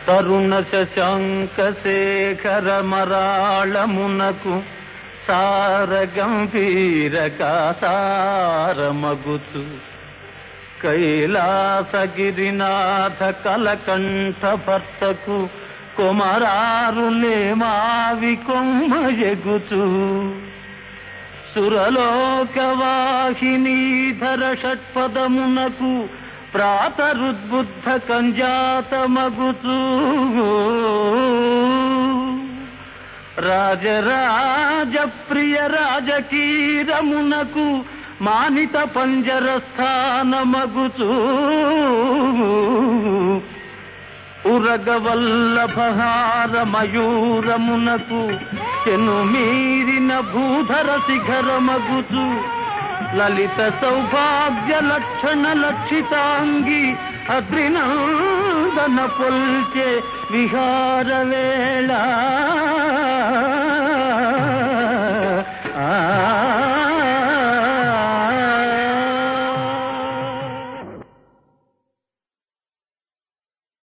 తరుణ శశాంక శేఖర మరాళమునకు సార గంభీర కాసారమగుచు కైలాసగిరినాథ కలకంఠ భర్తకు కుమరారులే మావి కొమ్మ ఎగుచు సురలోకవాహినీధర షట్పదమునకు ప్రాతరుద్బుద్ధ కంజాతమగుచు రాజరాజ ప్రియ రాజకీరమునకు మానిత పంజర స్థానమగుచు ఉరగవల్లభహార మయూరమునకు చెను మీరిన భూధర శిఖరమగుచు లలిత సౌభాగ్య లక్షణ లక్షితాంగి అద్రినందన పొల్చే విహార వేళ